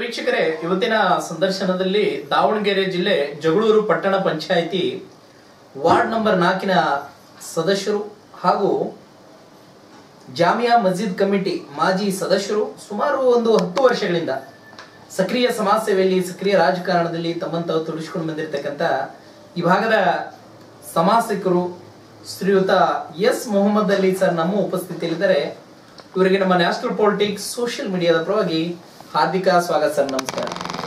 ವೀಕ್ಷಕರೇ ಇವತ್ತಿನ ಸಂದರ್ಶನದಲ್ಲಿ ದಾವಣಗೆರೆ ಜಿಲ್ಲೆ ಜಗಳೂರು ಪಟ್ಟಣ ಪಂಚಾಯಿತಿ ವಾರ್ಡ್ ನಂಬರ್ ನಾಲ್ಕಿನ ಸದಸ್ಯರು ಹಾಗೂ ಜಾಮಿಯಾ ಮಸ್ಜಿದ್ ಕಮಿಟಿ ಮಾಜಿ ಸದಸ್ಯರು ಸುಮಾರು ಒಂದು ಹತ್ತು ವರ್ಷಗಳಿಂದ ಸಕ್ರಿಯ ಸಮಾಜ ಸೇವೆಯಲ್ಲಿ ಸಕ್ರಿಯ ರಾಜಕಾರಣದಲ್ಲಿ ತಮ್ಮನ್ನು ತಾವು ತೊಡಗಿಸಿಕೊಂಡು ಬಂದಿರತಕ್ಕಂಥ ಈ ಭಾಗದ ಸಮಾಸಿಕರು ಶ್ರೀಯುತ ಎಸ್ ಮೊಹಮ್ಮದ್ ಅಲಿ ಸರ್ ನಮ್ಮ ಉಪಸ್ಥಿತಿಯಲ್ಲಿದ್ದಾರೆ ಇವರಿಗೆ ನಮ್ಮ ನ್ಯಾಷನಲ್ ಪಾಲಿಟಿಕ್ಸ್ ಸೋಷಿಯಲ್ ಮೀಡಿಯಾದ ಪರವಾಗಿ ಹಾರ್ದಿಕ ಸ್ವಾಗತ ಸರ್ ನಮಸ್ಕಾರ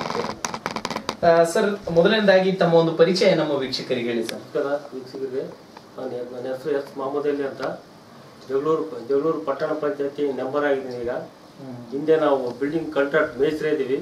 ಆ, ಸರ್ ಮೊದಲನೇದಾಗಿ ತಮ್ಮ ಒಂದು ಪರಿಚಯ ನಮ್ಮ ವೀಕ್ಷಕರಿಗೆ ಹೇಳಿ ಸರ್ ನಮಸ್ಕಾರ ವೀಕ್ಷಕರಿಗೆ ನಾನು ನನ್ನ ಹೆಸರು ಎಸ್ ಮೊಹಮ್ಮದ್ ಅಲಿ ಅಂತ ಜಗಳೂರು ಜಗಳೂರು ಪಟ್ಟಣ ಪಂಚಾಯತಿ ಮೆಂಬರ್ ಆಗಿದ್ದೀನಿ ಈಗ ಹಿಂದೆ ನಾವು ಬಿಲ್ಡಿಂಗ್ ಕಾಂಟ್ರಾಕ್ಟ್ ಮೇಸ್ತ್ರಿ ಇದ್ದೀವಿ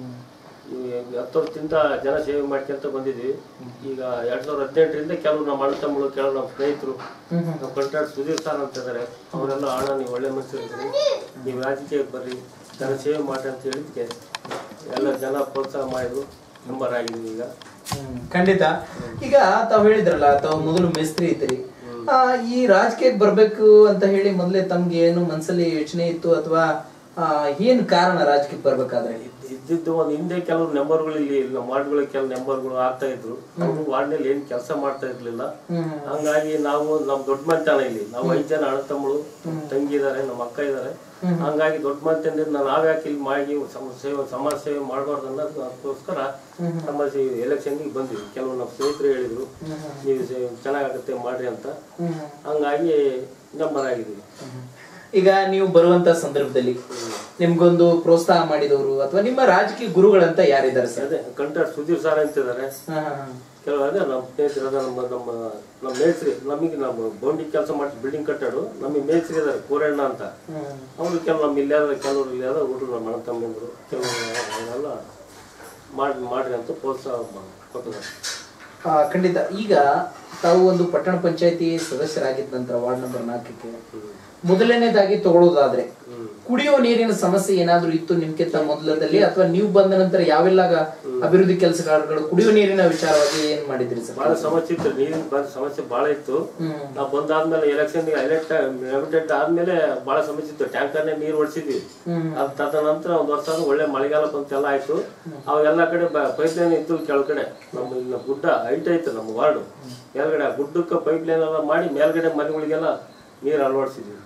ಈ ಹತ್ತು ವರ್ಷದಿಂದ ಜನ ಸೇವೆ ಮಾಡ್ಕೊಂತ ಬಂದಿದ್ವಿ ಈಗ ಎರಡ್ ಸಾವಿರದ ಹದಿನೆಂಟರಿಂದ ಕೆಲವು ನಮ್ಮ ಅಣ್ಣ ತಮ್ಮಗಳು ಕೆಲವು ನಮ್ಮ ಸ್ನೇಹಿತರು ನಮ್ಮ ಕಾಂಟ್ರಾಕ್ಟ್ ಸುಧೀರ್ ಸರ್ ಅಂತ ಇದ್ದಾರೆ ಅವರೆಲ್ಲ ಅಣ್ಣ ನೀವು ಒಳ್ಳೆ ಮನುಷ್ಯರು ಇದ್ದೀರಿ ನೀವು ರಾಜಕೀಯಕ್ಕೆ ಬರ್ರಿ ಜನ ಸೇವೆ ಮಾಡಿ ಅಂತ ಹೇಳಿದ್ಕೆ ಎಲ್ಲ ಜನ ಪ್ರೋತ್ಸಾಹ ಮಾಡಿದ್ರು ಮೆಂಬರ್ ಆಗಿದ್ದೀವಿ ಈಗ ಖಂಡಿತ ಈಗ ತಾವ್ ಹೇಳಿದ್ರಲ್ಲ ತಾವು ಮೊದಲು ಮೇಸ್ತ್ರಿ ಇದ್ರಿ ಆ, ಈ ರಾಜಕೀಯಕ್ಕೆ ಬರ್ಬೇಕು ಅಂತ ಹೇಳಿ ಮೊದಲೇ ತಮ್ಗೆ ಏನು ಮನ್ಸಲ್ಲಿ ಯೋಚನೆ ಇತ್ತು ಅಥವಾ ಏನ್ ಕಾರಣ ರಾಜಕೀಯಕ್ಕೆ ಬರ್ಬೇಕಾದ್ರೆ ಇದ್- ಇದ್ದಿದ್ದು ಒಂದು ಹಿಂದೆ ಕೆಲವು ನೆಂಬರ್ಗಳು ಇಲ್ಲಿ ನಮ್ಮ ವಾರ್ಡ್ಗಳಿಗೆ ಕೆಲವು ನೆಂಬರ್ಗಳು ಆಗ್ತಾ ಇದ್ರು ಅವರು ವಾರ್ಡ್ನಲ್ಲಿ ಏನ್ ಕೆಲಸ ಮಾಡ್ತಾ ಇರ್ಲಿಲ್ಲ ಹಂಗಾಗಿ ನಾವು ನಮ್ ದೊಡ್ಡ ಮಂತನ ಇಲ್ಲಿ ನಾವು ಐದ್ ಜನ ಅಣ್ಣ ತಮ್ಮಳು ತಂಗಿ ಇದಾರೆ ನಮ್ಮ ಅಕ್ಕ ಇದಾರೆ ಹಂಗಾಗಿ ದೊಡ್ಡ ಮಂತನಿಂದ ನಾವ್ಯಾಕೆ ಇಲ್ಲಿ ಮಾಡಿ ಸಮ ಸೇವೆ ಸಮಾಜ ಸೇವೆ ಮಾಡಬಾರ್ದು ಅನ್ನೋದು ಅದಕ್ಕೋಸ್ಕರ ನಮ್ಮ ಎಲೆಕ್ಷನ್ಗೆ ಬಂದ್ವಿ ಕೆಲವು ನಮ್ಮ ಸ್ನೇಹಿತರು ಹೇಳಿದ್ರು ನೀವು ಸೇ- ಚೆನ್ನಾಗಾಗುತ್ತೆ ಮಾಡ್ರಿ ಅಂತ ಹಂಗಾಗಿ ನಂಬರ್ ಆಗಿದ್ವಿ ಈಗ ನೀವು ಬರುವಂತ ಸಂದರ್ಭದಲ್ಲಿ ನಿಮ್ಗೊಂದು ಪ್ರೋತ್ಸಾಹ ಮಾಡಿದವರು ಅಥವಾ ನಿಮ್ಮ ರಾಜಕೀಯ ಗುರುಗಳಂತ ಯಾರಿದ್ದಾರೆ ಸರ್ ಅದೇ ಕಂಟ್ರಾಕ್ಟ್ ಸುಧೀರ್ ಸರ್ ಅಂತಿದ್ದಾರೆ ಕೆಲವು ಅದೇ ನಮ್ಮ ಸ್ನೇಹಿತರು ಅದ ನಮ್ಮ ನಮ್ಮ ನಮ್ಮ ಮೇಸ್ತ್ರಿ ನಮಗೆ ನಮ್ಮ ಬೋಂಡಿ ಕೆಲಸ ಮಾಡಿ ಬಿಲ್ಡಿಂಗ್ ಕಟ್ಟೋರು ನಮಗೆ ಮೇಸ್ತ್ರಿ ಇದಾರೆ ಕೋರಣ್ಣ ಅಂತ ಅವರು ಕೆಲವು ನಮ್ಮ ಇಲ್ಲಾದ ಕೆಲವರು ಇಲ್ಲಾದ ಹುಡುಗರು ನಮ್ಮ ಅಣ್ಣ ತಮ್ಮಂದ್ರು ಕೆಲವು ಅವರೆಲ್ಲ ಮಾಡಿ ಮಾಡ್ರಿ ಅಂತ ಪ್ರೋತ್ಸಾಹ ಮಾ- ಕೊಟ್ಟಿದ್ದಾರೆ ಆ, ಖಂಡಿತ ಈಗ ತಾವು ಒಂದು ಪಟ್ಟಣ ಪಂಚಾಯತಿ ಸದಸ್ಯರಾಗಿದ್ದ ನಂತರ ವಾರ್ಡ್ ನಂಬರ್ ನಾಲ್ಕಕ್ಕೆ ಮೊದಲನೇದಾಗಿ ತಗೊಳ್ಳೋದಾದ್ರೆ ಕುಡಿಯೋ ನೀರಿನ ಸಮಸ್ಯೆ ಏನಾದ್ರೂ ಇತ್ತು ನಿಮ್ಗಿಂತ ಮೊದಲದಲ್ಲಿ ಅಥವಾ ನೀವು ಬಂದ ನಂತರ ಯಾವೆಲ್ಲ ಅಭಿವೃದ್ಧಿ ಕೆಲಸಗಾರಗಳು ಕುಡಿಯೋ ನೀರಿನ ವಿಚಾರವಾಗಿ ಏನ್ ಮಾಡಿದ್ರಿ ಸರ್ ಬಹಳ ಸಮಸ್ಯೆ ಇತ್ತು ನೀರಿನ ಬಹಳ ಸಮಸ್ಯೆ ಬಹಳ ಇತ್ತು ಹ್ಮ್. ನಾವು ಬಂದಾದ್ಮೇಲೆ ಎಲೆಕ್ಷನ್ ಎಲೆಕ್ಟ್ ಎಲೆಕ್ಟೆಡ್ ಆದ್ಮೇಲೆ ಬಹಳ ಸಮಸ್ಯೆ ಇತ್ತು ಟ್ಯಾಂಕರ್ನೇ ನೀರು ಹೊಡ್ಸಿದ್ವಿ ಹ್ಮ್. ಅದ್ ತದನಂತರ ಒಂದ್ ವರ್ಷ ಆದ್ಮೇಲೆ ಒಳ್ಳೆ ಮಳೆಗಾಲ ಬಂತೆಲ್ಲ ಆಯ್ತು ಅವಾಗೆಲ್ಲ ಕಡೆ ಪೈಪ್ ಲೈನ್ ಇತ್ತು ಕೆಳಗಡೆ ನಮ್ಮ ಇಲ್ಲಿ ಗುಡ್ಡ ಹೈಟ್ ಐತೆ ನಮ್ಮ ವಾರ್ಡ್ ಕೆಳಗಡೆ ಆ ಗುಡ್ಡಕ್ಕೆ ಪೈಪ್ ಲೈನ್ ಎಲ್ಲ ಮಾಡಿ ಮೇಲ್ಗಡೆ ಮನೆಗಳಿಗೆಲ್ಲ ನೀರು ಅಳವಡಿಸಿದ್ವಿ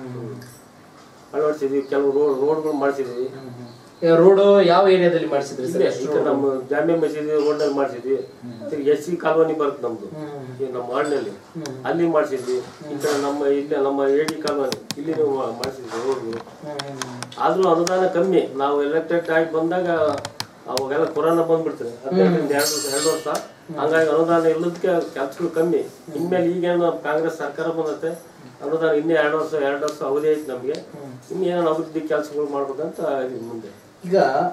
ಅಳವಡಿಸಿದ್ವಿ ಕೆಲವು ರೋಡ್ ರೋಡ್ಗಳು ಮಾಡಿಸಿದ್ವಿ ರೋಡ್ ಯಾವ ಏರಿಯಾದಲ್ಲಿ ಮಾಡಿಸಿದ್ರಿ ಸರ್ ಇಲ್ಲೇ ಈ ಕಡೆ ನಮ್ಮ ಜಾಮೆ ಮಸೀದಿ ರೋಡ್ನಲ್ಲಿ ಮಾಡಿಸಿದ್ವಿ ಎಸ್ ಸಿ ಕಾಲೋನಿ ಬರುತ್ತೆ ನಮ್ದು ಈ ನಮ್ಮ ವಾರ್ಡ್ನಲ್ಲಿ ಅಲ್ಲಿ ಮಾಡಿಸಿದ್ವಿ ಈ ಕಡೆ ನಮ್ಮ ಇಲ್ಲೇ ನಮ್ಮ ಎಡಿ ಕಾಲೋನಿ ಇಲ್ಲಿ ಮಾಡಿಸಿದ್ವಿ ರೋಡ್ಗಳು ಆದ್ರೂ ಅನುದಾನ ಕಮ್ಮಿ ನಾವು ಎಲೆಕ್ಟೆಡ್ ಆಗಿ ಬಂದಾಗ ಅವಾಗೆಲ್ಲ ಕೊರೋನಾ ಬಂದ್ಬಿಡ್ತದೆ ಹದಿನೆಂಟರಿಂದ ಎರಡು ವರ್ಷ ಎರಡು ವರ್ಷ ಹಂಗಾಗಿ ಅನುದಾನ ಇಲ್ಲದಕ್ಕೆ ಕೆಲ್ಸಗಳು ಕಮ್ಮಿ ಇನ್ಮೇಲೆ ಈಗೇನು ನಮ್ಮ ಕಾಂಗ್ರೆಸ್ ಸರ್ಕಾರ ಬಂದತ್ತೆ ಅನುದಾನ ಇನ್ನೇ ಎರಡು ವರ್ಷ ಎರಡು ವರ್ಷ ಅವಧಿ ಐತಿ ನಮ್ಗೆ ಇನ್ನೇನು ಅಭಿವೃದ್ಧಿ ಕೆಲಸಗಳು ಮಾಡ್ಬೇಕಂತ ಇದೀವಿ ಮುಂದೆ ಈಗ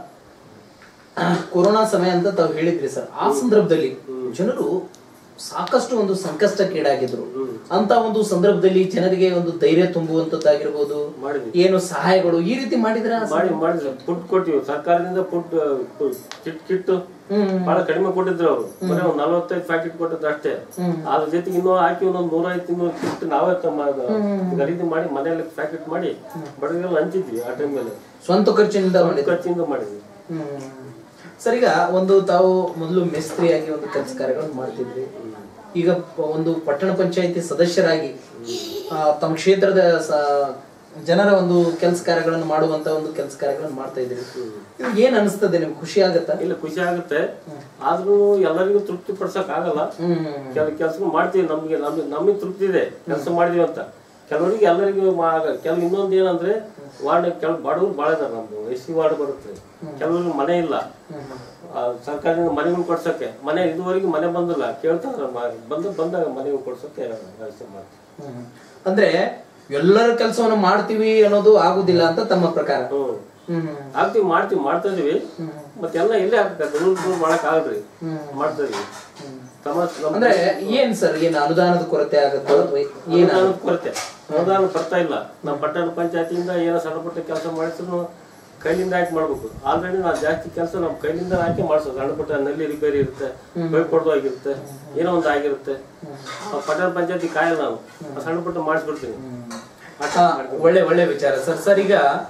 ಕೊರೋನಾ ಸಮಯ ಅಂತ ತಾವು ಹೇಳಿದ್ರಿ ಸರ್ ಆ ಸಂದರ್ಭದಲ್ಲಿ ಜನರು ಸಾಕಷ್ಟು ಒಂದು ಸಂಕಷ್ಟಕ್ಕೀಡಾಗಿದ್ರು ಅಂತ ಒಂದು ಸಂದರ್ಭದಲ್ಲಿ ಜನರಿಗೆ ಒಂದು ಧೈರ್ಯ ತುಂಬುವಂತದ್ದಾಗಿರ್ಬೋದು ಮಾಡಿದ್ವಿ ಏನು ಸಹಾಯಗಳು ಈ ರೀತಿ ಮಾಡಿದ್ರ ಮಾಡಿ ಮಾಡಿದ್ರು ಫುಡ್ ಕೊಟ್ಟಿವಿ ಸರ್ಕಾರದಿಂದ ಫುಡ್ ಕಿಟ್ ಕಿಟ್ ಬಹಳ ಕಡಿಮೆ ಕೊಟ್ಟಿದ್ರು ಅವರು ಬರೀ ಒಂದ್ ನಲವತ್ತೈದು ಪ್ಯಾಕೆಟ್ ಕೊಟ್ಟಿದ್ರು ಅಷ್ಟೇ ಅದ್ರ ಜೊತೆಗೆ ಇನ್ನೂ ಹಾಕಿ ಒಂದೊಂದ್ ನೂರ ಐದು ಇನ್ನೂರು ಕಿಟ್ ನಾವೇ ತಮ್ಮ ಖರೀದಿ ಮಾಡಿ ಮನೆಯಲ್ಲಿ ಪ್ಯಾಕೆಟ್ ಮಾಡಿ ಬಡವರಿಗೆಲ್ಲ ಹಂಚಿದ್ವಿ ಆ ಟೈಮಲ್ಲಿ ಸ್ವಂತ ಖರ್ಚಿನಿಂದ ಮಾಡಿದ್ರು ಖರ್ಚಿಂದ ಮಾಡಿದ್ವಿ ಹ್ಮ್. ಸರ್ ಈಗ ಒಂದು ತಾವು ಮೊದಲು ಮೇಸ್ತ್ರಿಯಾಗಿ ಒಂದು ಕೆಲಸ ಕಾರ್ಯಗಳನ್ನು ಮಾಡ್ತಿದ್ರಿ ಈಗ ಪ- ಒಂದು ಪಟ್ಟಣ ಪಂಚಾಯತಿ ಸದಸ್ಯರಾಗಿ ಆ, ತಮ್ಮ ಕ್ಷೇತ್ರದ ಸ- ಜನರ ಒಂದು ಕೆಲಸ ಕಾರ್ಯಗಳನ್ನು ಮಾಡುವಂತ ಒಂದು ಕೆಲಸ ಕಾರ್ಯಗಳನ್ನು ಮಾಡ್ತಾ ಇದ್ರಿ ಇದು ಏನ್ ಅನಿಸ್ತದೆ ನಿಮ್ಗೆ ಖುಷಿ ಆಗತ್ತಾ ಇಲ್ಲ ಖುಷಿ ಆಗುತ್ತೆ ಆದ್ರೂ ಎಲ್ಲರಿಗೂ ತೃಪ್ತಿ ಪಡ್ಸಕ್ ಆಗಲ್ಲ ಹ್ಮ್ ಕೆಲ ಕೆಲಸ ಮಾಡ್ತೀವಿ ನಮ್ಗೆ ನಮ್ಗೆ ನಮಗೆ ತೃಪ್ತಿ ಇದೆ ಕೆಲಸ ಮಾಡಿದೀವಿ ಅಂತ ಕೆಲವರಿಗೆ ಎಲ್ಲರಿಗೂ ಮಾ- ಕೆಲವು ಇನ್ನೊಂದು ಏನಂದ್ರೆ ವಾರ್ಡ್ ಕೆಲವು ಬಡವರು ಭಾಳ ಇದಾರೆ ನಮ್ದು ಎಸ್ ಸಿ ವಾರ್ಡ್ ಬರುತ್ತೆ ಕೆಲವ್ರಿಗೆ ಮನೆ ಇಲ್ಲ ಆ, ಸರ್ಕಾರದಿಂದ ಮನೆಗಳು ಕೊಡ್ಸಕ್ಕೆ ಮನೆ ಇದುವರೆಗೂ ಮನೆ ಬಂದಿಲ್ಲ ಕೇಳ್ತಾರೆ ಮ- ಬಂದ ಬಂದಾಗ ಮನೆಗಳು ಕೊಡ್ಸಕ್ಕೆ ವ್ಯವಸ್ಥೆ ಮಾಡ್ತೀವಿ ಹ್ಮ್. ಅಂದ್ರೆ ಎಲ್ಲರ ಕೆಲಸವನ್ನು ಮಾಡ್ತೀವಿ ಅನ್ನೋದು ಆಗುದಿಲ್ಲ ಅಂತ ತಮ್ಮ ಪ್ರಕಾರ ಹ್ಮ್ ಹ್ಮ್ ಆಗ್ತೀವಿ ಮಾಡ್ತೀವಿ ಮಾಡ್ತಾ ಇದೀವಿ ಮತ್ತೆಲ್ಲ ಇಲ್ಲೇ ಆಗ್ತದೆ ರೂಲ್ಸ್ ಮಾಡಕ್ ಆಗಲ್ರಿ ಮಾಡ್ತಾ ಇದೀವಿ ಸಮಾಜ ನಮ್ಮ ಅಂದ್ರೆ ಏನ್ ಸರ್ ಏನ್ ಅನುದಾನದ ಕೊರತೆ ಆಗುತ್ತೋ ಅಥವಾ ಏನ್ ಅನುದಾನದ ಕೊರತೆ ಅನುದಾನ ಬರ್ತಾ ಇಲ್ಲ ನಮ್ಮ ಪಟ್ಟಣ ಪಂಚಾಯತಿಯಿಂದ ಏನೋ ಸಣ್ಣ ಪುಟ್ಟ ಕೆಲಸ ಮಾಡಿದ್ರು ಕೈಲಿಂದ ಹಾಕಿ ಮಾಡ್ಬೇಕು ಆಲ್ರೆಡಿ ನಾವು ಜಾಸ್ತಿ ಕೆಲಸ ನಮ್ಮ ಕೈಲಿಂದ ಹಾಕಿ ಮಾಡಿಸೋದು ಸಣ್ಣ ಪುಟ್ಟ ನಲ್ಲಿ ರಿಪೇರಿ ಇರುತ್ತೆ ಪೈಪ್ ಹೊಡೆದೋಗಿರುತ್ತೆ ಏನೋ ಒಂದು ಆಗಿರುತ್ತೆ ಆ ಪಟ್ಟಣ ಪಂಚಾಯತಿ ಕಾಯಲ್ಲ ನಾವು ಆ ಸಣ್ಣ ಪುಟ್ಟ ಮಾಡಿಸ್ಬಿಡ್ತೀನಿ ಆ, ಒಳ್ಳೆ ಒಳ್ಳೆ ವಿಚಾರ ಸರ್ ಸರ್ ಈಗ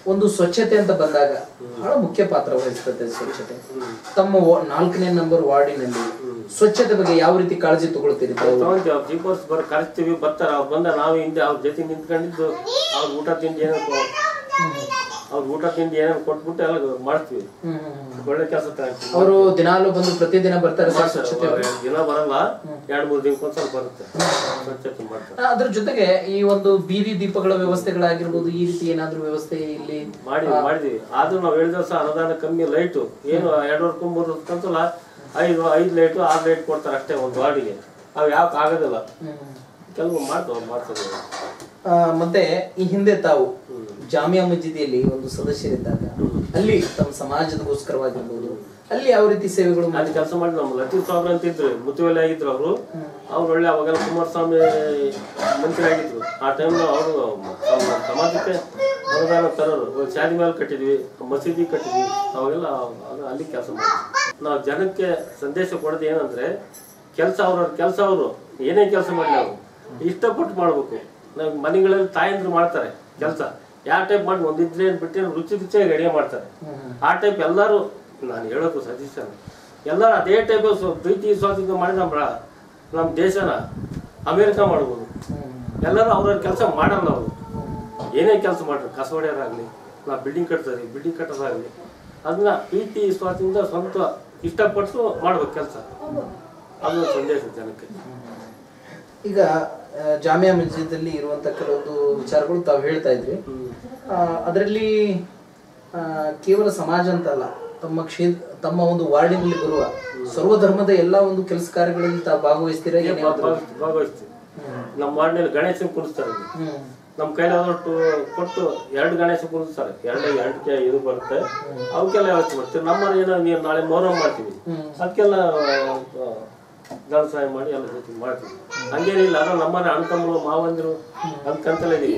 ಒಂದು ಸ್ವಚ್ಛತೆ ಅಂತ ಬಂದಾಗ ಬಹಳ ಮುಖ್ಯ ಪಾತ್ರ ವಹಿಸ್ತದೆ ಸ್ವಚ್ಛತೆ ತಮ್ಮ ವಾ- ನಾಲ್ಕನೇ ನಂಬರ್ ವಾರ್ಡಿನಲ್ಲಿ ಸ್ವಚ್ಛತೆ ಬಗ್ಗೆ ಯಾವ ರೀತಿ ಕಾಳಜಿ ತಗೊಳ್ತೀರಿ ತಾವು ತಗೊಂತೀವಿ ಅವ್ರು ಜೀಪರ್ಸ್ ಬರ್ ಕರೆಸ್ತೀವಿ ಬರ್ತಾರ ಅವ್ರು ಬಂದ ನಾವು ಹಿಂದೆ ಅವ್ರ ಜೊತೆ ನಿಂತ್ಕೊಂಡಿದ್ದು ಅವ್ರ ಊಟ ತಿಂಡಿ ಏನೋ ಅವ್ರ ಊಟ ತಿಂಡಿ ಏನೋ ಕೊಟ್ಬಿಟ್ಟು ಎಲ್ಲ ಮಾಡ್ತೀವಿ ಒಳ್ಳೆ ಕೆಲಸ ತಗೊಂತೀವಿ ಅವರು ದಿನಾಲು ಬಂದು ಪ್ರತಿದಿನ ಬರ್ತಾರೆ ಸರ್ ಸ್ವಚ್ಛತೆ ಅವ್ರು ದಿನ ಬರಲ್ಲ ಎರಡ್ ಮೂರ್ ದಿನಕ್ಕೊಂದ್ಸಲ ಬರುತ್ತೆ ಸ್ವಚ್ಛತೆ ಮಾಡ್ತಾರೆ ಆ, ಅದ್ರ ಜೊತೆಗೆ ಈ ಒಂದು ಬೀದಿ ದೀಪಗಳ ವ್ಯವಸ್ಥೆಗಳಾಗಿರ್ಬೋದು ಈ ರೀತಿ ಏನಾದ್ರೂ ವ್ಯವಸ್ಥೆ ಇಲ್ಲಿ ಮಾಡಿದ್ವಿ ಮಾಡಿದ್ವಿ ಆದ್ರೂ ನಾವು ಹೇಳಿದ ದಿವಸ ಅನುದಾನ ಕಮ್ಮಿ ಲೈಟು ಏನು ಎರಡೂವರೆ ಮೂರು ವರ್ಷಕ್ಕಂತಲ್ಲ ಐದು ಐದು ಲೈಟು ಆರು ಲೈಟ್ ಕೊಡ್ತಾರೆ ಅಷ್ಟೇ ಒಂದು ವಾರ್ಡಿಗೆ ಅವು ಯಾಕೆ ಆಗೋದಿಲ್ಲ ಕೆಲವು ಮಾಡ್ತಾವೆ ಮಾಡ್ತಾರೆ ಆ, ಮತ್ತೆ ಈ ಹಿಂದೆ ತಾವು ಜಾಮಿಯಾ ಮಸ್ಜಿದಿಯಲ್ಲಿ ಒಂದು ಸದಸ್ಯರಿದ್ದಾಗ ಅಲ್ಲಿ ತಮ್ಮ ಸಮಾಜದಗೋಸ್ಕರವಾಗಿರ್ಬೋದು ಅಲ್ಲಿ ಯಾವ ರೀತಿ ಸೇವೆಗಳು ಮಾಡಿ ಅಲ್ಲಿ ಕೆಲಸ ಮಾಡಿ ನಮ್ಮ ಲತೀಫ್ ಸಾಬ್ರ ಅಂತ ಇದ್ರು ಮುತ್ತುವಲ್ಲಿ ಆಗಿದ್ರು ಅವರು ಅವ್ರು ಒಳ್ಳೆ ಅವಾಗೆಲ್ಲ ಕುಮಾರಸ್ವಾಮಿ ಮಂತ್ರಿ ಆಗಿದ್ರು ಆ ಟೈಮ್ ಅವರು ಸಮಾಜಕ್ಕೆ ಅನುದಾನ ತರೋರು ಒಂದು ಶಾದಿ ಮೇಲೆ ಕಟ್ಟಿದ್ವಿ ಮಸೀದಿ ಕಟ್ಟಿದ್ವಿ ಅವಾಗೆಲ್ಲ ಅದು ಅಲ್ಲಿ ಕೆಲಸ ಮಾಡಿದ್ವಿ ನಾವು ಜನಕ್ಕೆ ಸಂದೇಶ ಕೊಡೋದು ಏನಂದ್ರೆ ಕೆಲಸ ಅವ್ರವ್ರ ಕೆಲಸ ಅವರು ಏನೇ ಕೆಲಸ ಮಾಡಲಿ ಅವರು ಇಷ್ಟಪಟ್ಟು ಮಾಡ್ಬೇಕು ನಾವು ಮನೆಗಳಲ್ಲಿ ತಾಯಂದ್ರು ಮಾಡ್ತಾರೆ ಕೆಲಸ ಯಾವ ಟೈಪ್ ಮಾಡಿ ಒಂದಿದ್ರೆ ಬಿಟ್ಟರೆ ರುಚಿ ರುಚಿಯಾಗಿ ಅಡಿಗೆ ಮಾಡ್ತಾರೆ ಆ ಟೈಪ್ ಎಲ್ಲರೂ ನಾನು ಹೇಳೋದು ಸಜೆಷನ್ ಎಲ್ಲರೂ ಅದೇ ಟೈಪ್ ಪ್ರೀತಿ ಸ್ವಾತಂತ್ರ್ಯ ಮಾಡಿ ನಮ್ಮ ರಾ- ನಮ್ಮ ದೇಶನ ಅಮೇರಿಕ ಮಾಡ್ಬೋದು ಎಲ್ಲರೂ ಅವ್ರವ್ರ ಕೆಲಸ ಮಾಡಲ್ಲ ಅವರು ಏನೇ ಕೆಲಸ ಮಾಡ್ರಿ ಕಸ ಹೊಡೆಯೋರಾಗಲಿ ನಾವು ಬಿಲ್ಡಿಂಗ್ ಕಟ್ತಾರೆ ಬಿಲ್ಡಿಂಗ್ ಕಟ್ಟೋದಾಗಲಿ ಅದನ್ನ ಪ್ರೀತಿ ಸ್ವಾತಂತ್ರ್ಯ ಸ್ವಂತ ಇಷ್ಟಪಟ್ಟು ಮಾಡ್ಬೇಕು ಕೆಲಸ ಅದು ಸಂದೇಶ ಜನಕ್ಕೆ ಈಗ ಆ, ಜಾಮಿಯಾ ಮಸ್ಜಿದಲ್ಲಿ ಇರುವಂತ ಕೆಲವೊಂದು ವಿಚಾರಗಳು ತಾವು ಹೇಳ್ತಾ ಇದ್ರಿ ಅದರಲ್ಲಿ ಕೇವಲ ಸಮಾಜ ಅಂತಲ್ಲ ತಮ್ಮ ಕ್ಷೇತ್ರ ತಮ್ಮ ಒಂದು ವಾರ್ಡಿನಲ್ಲಿ ಬರುವ ಸರ್ವಧರ್ಮದ ಎಲ್ಲಾ ಒಂದು ಕೆಲಸ ಕಾರ್ಯಗಳಲ್ಲಿ ತಾವು ಭಾಗವಹಿಸ್ತೀರಾ ಏನೇ ಆದ್ರೂ? ಭಾಗ- ಭಾಗವಹಿಸ್ತೀವಿ ನಮ್ಮ ವಾರ್ಡ್ನಲ್ಲಿ ಗಣೇಶನ್ ಕುಣಿಸ್ತಾರೆ ಇಲ್ಲಿ. ಹ್ಮ್. ನಮ್ಮ ಕೈಲಾದಷ್ಟು ಕೊಟ್ಟು ಎರಡು ಗಣೇಶ ಕುಣಿಸ್ತಾರೆ ಎರಡು ಎಂಟಕ್ಕೆ ಇದು ಬರುತ್ತೆ ಅವಕ್ಕೆಲ್ಲ ವ್ಯವಸ್ಥೆ ಮಾಡ್ತೀವಿ ನಮ್ಮ ಏನೋ ನೀವು ನಾಳೆ ಮೊಹರಂ ಮಾಡ್ತೀವಿ ಅದಕ್ಕೆಲ್ಲ ಜನ ಸಹಾಯ ಮಾಡಿ ಎಲ್ಲ ಜೊತೆ ಮಾಡ್ತೀವಿ ಹಂಗೇನಿಲ್ಲ ಅದು ನಮ್ಮನೆ ಅಣ್ಣ ತಮ್ಮರು ಮಾವಂದಿರು ಅನ್ಕಂತಲೇ ಇದೀವಿ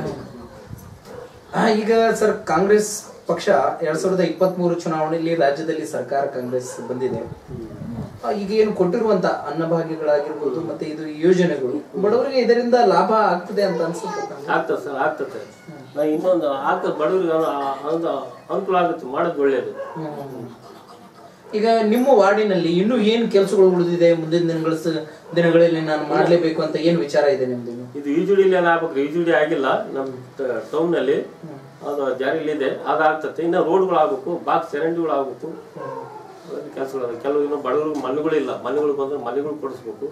ಆ, ಈಗ ಸರ್ ಕಾಂಗ್ರೆಸ್ ಪಕ್ಷ ಎರಡ್ ಸಾವಿರದ ಇಪ್ಪತ್ತ್ ಮೂರು ಚುನಾವಣೆಯಲ್ಲಿ ರಾಜ್ಯದಲ್ಲಿ ಸರ್ಕಾರ ಕಾಂಗ್ರೆಸ್ ಬಂದಿದೆ ಆ, ಈಗ ಏನು ಕೊಟ್ಟಿರುವಂತ ಅನ್ನಭಾಗ್ಯಗಳಾಗಿರ್ಬೋದು ಮತ್ತೆ ಇದು ಯೋಜನೆಗಳು ಬಡವರಿಗೆ ಇದರಿಂದ ಲಾಭ ಆಗ್ತದೆ ಅಂತ ಅನ್ಸುತ್ತೆ ತಮ್ಗೆ? ಆಗ್ತದೆ ಸರ್ ಆಗ್ತದೆ ನಾ ಇನ್ನೊಂದು ಆಗ್ತದೆ ಬಡವರಿಗೆ ಅನು- ಒಂದು ಅನುಕೂಲ ಆಗುತ್ತೆ ಮಾಡೋದು ಒಳ್ಳೇದು ಹ್ಮ್. ಈಗ ನಿಮ್ಮ ವಾರ್ಡಿನಲ್ಲಿ ಇನ್ನೂ ಏನ್ ಕೆಲಸಗಳು ಉಳಿದಿದೆ ಮುಂದಿನ ದಿನಗಳ ಸ- ದಿನಗಳಲ್ಲಿ ನಾನು ಮಾಡ್ಲೇಬೇಕು ಅಂತ ಏನ್ ವಿಚಾರ ಇದೆ ನಿಮ್ದು ಇನ್ನು? ಇದು ಈಜುಡಿಲಿ ಎಲ್ಲ ಆಗ್ಬೇಕು ಈಜುಡಿ ಆಗಿಲ್ಲ ನಮ್ಮ ಟೌನ್ ನಲ್ಲಿ ಅದು ಜಾರಿಲಿದೆ ಅದಾಗ್ತದೆ ಇನ್ನು ರೋಡ್ಗಳು ಆಗ್ಬೇಕು ಬಾಕ್ಸ್ ಚರಂಡಿಗಳು ಆಗ್ಬೇಕು ಕೆಲಸಗಳು ಕೆಲವು ಇನ್ನು ಬಡವರು ಮನೆಗಳಿಲ್ಲ ಮನೆಗಳು ಬಂದ್ರೆ ಮನೆಗಳು ಕೊಡಿಸ್ಬೇಕು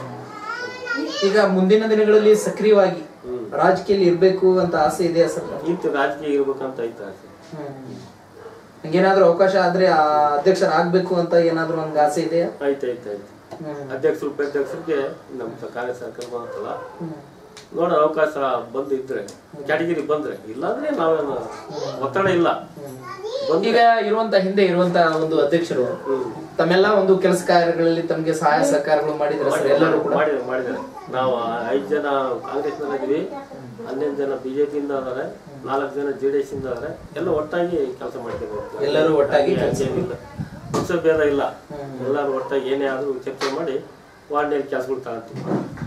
ಈಗ ಮುಂದಿನ ದಿನಗಳಲ್ಲಿ ಸಕ್ರಿಯವಾಗಿ ರಾಜಕೀಯದಲ್ಲಿ ಇರ್ಬೇಕು ಅಂತ ಆಸೆ ಇದೆಯಾ ಸರ್ ಇಂತ ರಾಜಕೀಯ ಇರ್ಬೇಕಂತ ಐತೆ ಆಸೆ. ಹಂಗೇನಾದ್ರೂ ಅವಕಾಶ ಆದ್ರೆ ಆ ಅಧ್ಯಕ್ಷರಾಗ್ಬೇಕು ಅಂತ ಏನಾದ್ರೂ ಒಂದು ಆಸೆ ಇದೆಯಾ ಐತೆ ಐತೆ ಐತೆ ಅಧ್ಯಕ್ಷರು ಉಪಾಧ್ಯಕ್ಷರಿಗೆ ನಮ್ಮ ಕಾಂಗ್ರೆಸ್ ಸರ್ಕಾರ ಬಂತಲ್ಲ ನೋಡೋ ಅವಕಾಶ ಬಂದು ಇದ್ರೆ ಕ್ಯಾಟಗಿರಿ ಬಂದ್ರೆ ಇಲ್ಲಾಂದ್ರೆ ನಾವೇನು ಒತ್ತಡ ಇಲ್ಲ ಬಂದ್ರೆ ಈಗ ಇರುವಂತ ಹಿಂದೆ ಇರುವಂತ ಒಂದು ಅಧ್ಯಕ್ಷರು ತಮ್ಮೆಲ್ಲ ಒಂದು ಕೆಲಸ ಕಾರ್ಯಗಳಲ್ಲಿ ತಮ್ಗೆ ಸಹಾಯ ಸಹಕಾರಗಳು ಮಾಡಿದ್ರೆ ಸರ್ ಎಲ್ಲರೂ ಕೂಡ ಮಾಡಿದ್ದಾರೆ ಮಾಡಿದ್ದಾರೆ ನಾವು ಐದು ಜನ ಕಾಂಗ್ರೆಸ್ ಇದೀವಿ ಹನ್ನೊಂದು ಜನ ಬಿಜೆಪಿಯಿಂದ ಅದಾರೆ ನಾಲ್ಕು ಜನ ಜೆ ಡಿ ಎಸ್ ಇಂದ ಅದಾರೆ ಎಲ್ಲ ಒಟ್ಟಾಗಿ ಕೆಲಸ ಮಾಡ್ತೀವಿ ಎಲ್ಲರೂ ಒಟ್ಟಾಗಿ ಕೆಲ್ಸ ಇಲ್ಲ ಪಕ್ಷ ಭೇದ ಇಲ್ಲ ಎಲ್ಲರೂ ಒಟ್ಟಾಗಿ ಏನೇ ಆದ್ರೂ ಚರ್ಚೆ ಮಾಡಿ ವಾರ್ಡ್ನಲ್ಲಿ ಕೆಲಸಗಳು ತಗೊಂತೀವಿ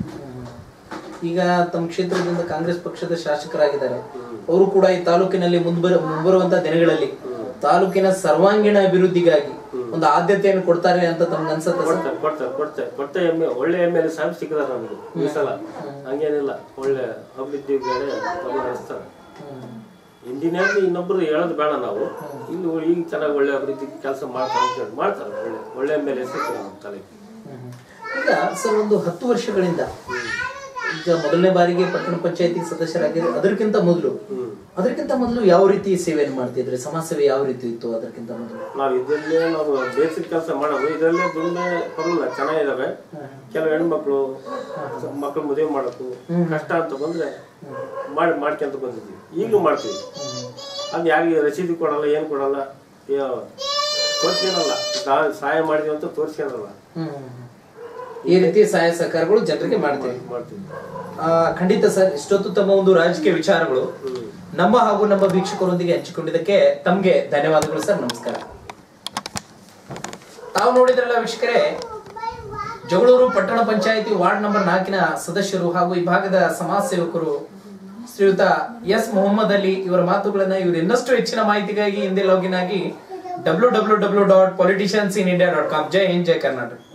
ಈಗ ತಮ್ಮ ಕ್ಷೇತ್ರದಿಂದ ಕಾಂಗ್ರೆಸ್ ಪಕ್ಷದ ಶಾಸಕರಾಗಿದ್ದಾರೆ ಅವರು ಕೂಡ ಈ ತಾಲೂಕಿನಲ್ಲಿ ಮುಂಬರ ಮುಂಬರುವಂತ ದಿನಗಳಲ್ಲಿ ತಾಲೂಕಿನ ಸರ್ವಾಂಗೀಣ ಅಭಿವೃದ್ಧಿಗಾಗಿ ಒಂದು ಆದ್ಯತೆಯನ್ನು ಕೊಡ್ತಾರೆ ಅಂತ ತಮ್ಗೆ ಅನ್ಸುತ್ತೆ ಸರ್ ಕೊಡ್ತಾರೆ ಕೊಡ್ತಾರೆ ಕೊಡ್ತಾರೆ ಕೊಟ್ಟ ಎಮ್ ಎ ಒಳ್ಳೆ ಎಮ್ ಎಲ್ ಎ ಸಾಹೇಬ್ ಸಿಕ್ಕಿದಾರೆ ನಮಗೆ ಈ ಸಲ ಹಂಗೇನಿಲ್ಲ ಒಳ್ಳೆ ಅಭಿವೃದ್ಧಿ ಬೇರೆ ನಡೆಸ್ತಾರೆ ಹಿಂದಿನಾಗಿ ಇನ್ನೊಬ್ರು ಹೇಳೋದು ಬೇಡ ನಾವು ಇಲ್ಲಿ ಈಗ ಚೆನ್ನಾಗಿ ಒಳ್ಳೆ ಅಭಿವೃದ್ಧಿ ಕೆಲಸ ಮಾಡ್ತಾರೆ ಅಂತ ಹೇಳಿ ಮಾಡ್ತಾರೆ ಒಳ್ಳೆ ಒಳ್ಳೆ ಎಮ್ ಎಲ್ ಎ ಸಿಗ್ತಾರೆ ನಮ್ಮ ತಲೆಗೆ ಈಗ ಸರ್ ಒಂದು ಹತ್ತು ವರ್ಷಗಳಿಂದ ಈಗ ಮೊದಲನೇ ಬಾರಿಗೆ ಪಟ್ಟಣ ಪಂಚಾಯತಿ ಸದಸ್ಯರಾಗಿದ್ರೆ ಅದಕ್ಕಿಂತ ಮೊದಲು ಅದಕ್ಕಿಂತ ಮೊದಲು ಯಾವ ರೀತಿ ಸೇವೆಯನ್ನು ಮಾಡ್ತಿದ್ರಿ ಸಮಾಜ ಸೇವೆ ಯಾವ ರೀತಿ ಇತ್ತು ಅದಕ್ಕಿಂತ ಮೊದಲು ನಾವು ಇದರಲ್ಲೇ ನಾವು ಬೇಸಿಕ್ ಕೆಲಸ ಮಾಡೋದು ಇದರಲ್ಲೇ ದುಡಿಮೆ ಬರಲ್ಲ ಚೆನ್ನಾಗಿದಾವೆ ಕೆಲವು ಹೆಣ್ಮಕ್ಳು ಮಕ್ಕಳು ಮದುವೆ ಮಾಡೋಕು ಕಷ್ಟ ಅಂತ ಬಂದ್ರೆ ಮಾಡಿ ಮಾಡ್ಕೊಂತ ಬಂದಿದ್ವಿ ಈಗಲೂ ಮಾಡ್ತೀವಿ ಅದು ಯಾರಿಗೆ ರಸೀದಿ ಕೊಡಲ್ಲ ಏನು ಕೊಡಲ್ಲ ಯಾ- ತೋರ್ಸ್ಕೊಳಲ್ಲ ಸಾ- ಸಹಾಯ ಮಾಡಿದ್ವಿ ಅಂತ ತೋರ್ಸ್ಕೊಳಲ್ಲ ಈ ರೀತಿ ಸಹಾಯ ಸಹಕಾರಗಳು ಜನರಿಗೆ ಮಾಡ್ತೇವೆ ಮಾಡ್ತೀವಿ ಆ, ಖಂಡಿತ ಸರ್ ಇಷ್ಟೊತ್ತು ತಮ್ಮ ಒಂದು ರಾಜಕೀಯ ವಿಚಾರಗಳು ನಮ್ಮ ಹಾಗೂ ನಮ್ಮ ವೀಕ್ಷಕರೊಂದಿಗೆ ಹಂಚಿಕೊಂಡಿದ್ದಕ್ಕೆ ತಮ್ಗೆ ಧನ್ಯವಾದಗಳು ಸರ್ ನಮಸ್ಕಾರ ತಾವು ನೋಡಿದ್ರಲ್ಲ ವೀಕ್ಷಕರೇ ಜಗಳೂರು ಪಟ್ಟಣ ಪಂಚಾಯಿತಿ ವಾರ್ಡ್ ನಂಬರ್ ನಾಲ್ಕಿನ ಸದಸ್ಯರು ಹಾಗೂ ಈ ಭಾಗದ ಸಮಾಜ ಸೇವಕರು ಶ್ರೀಯುತ ಎಸ್ ಮೊಹಮ್ಮದ್ ಅಲಿ ಇವರ ಮಾತುಗಳನ್ನ ಇವರು ಇನ್ನಷ್ಟು ಹೆಚ್ಚಿನ ಮಾಹಿತಿಗಾಗಿ ಹಿಂದೆ ಲಾಗಿನ್ ಆಗಿ W W W dot politicians in India dot com ಜೈ ಹಿಂದ್ ಜೈ ಕರ್ನಾಟಕ